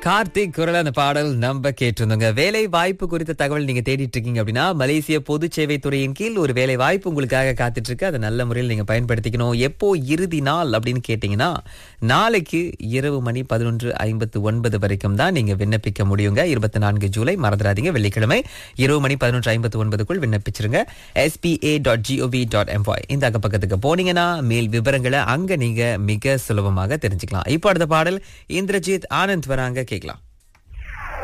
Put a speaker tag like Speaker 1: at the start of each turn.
Speaker 1: கார்த்திக் குரல் அந்த பாடல் நம்ம கேட்டிருந்தோங்க வேலை வாய்ப்பு குறித்த தகவல் நீங்க தேடிட்டு இருக்கீங்க அப்படின்னா மலேசிய பொது சேவை துறையின் கீழ் ஒரு வேலை வாய்ப்பு உங்களுக்காக காத்துட்டு இருக்கு அதை நல்ல முறையில் நீங்க பயன்படுத்திக்கணும் எப்போ இறுதி நாள் அப்படின்னு கேட்டீங்கன்னா நாளைக்கு இரவு மணி பதினொன்று ஐம்பத்து ஒன்பது வரைக்கும் தான் நீங்க விண்ணப்பிக்க முடியுங்க இருபத்தி நான்கு ஜூலை மறந்துடாதீங்க வெள்ளிக்கிழமை இரவு மணி பதினொன்று ஐம்பத்து ஒன்பதுக்குள் விண்ணப்பிச்சிருங்க எஸ்பிஏ டாட் ஜிஓவி டாட் எம்பாய் இந்த அக்க பக்கத்துக்கு போனீங்கன்னா மேல் விவரங்களை அங்க நீங்க மிக சுலபமாக தெரிஞ்சுக்கலாம் இப்போ அடுத்த பாடல் இந்திரஜித் ஆனந்த் வராங்க கேட்கலாம்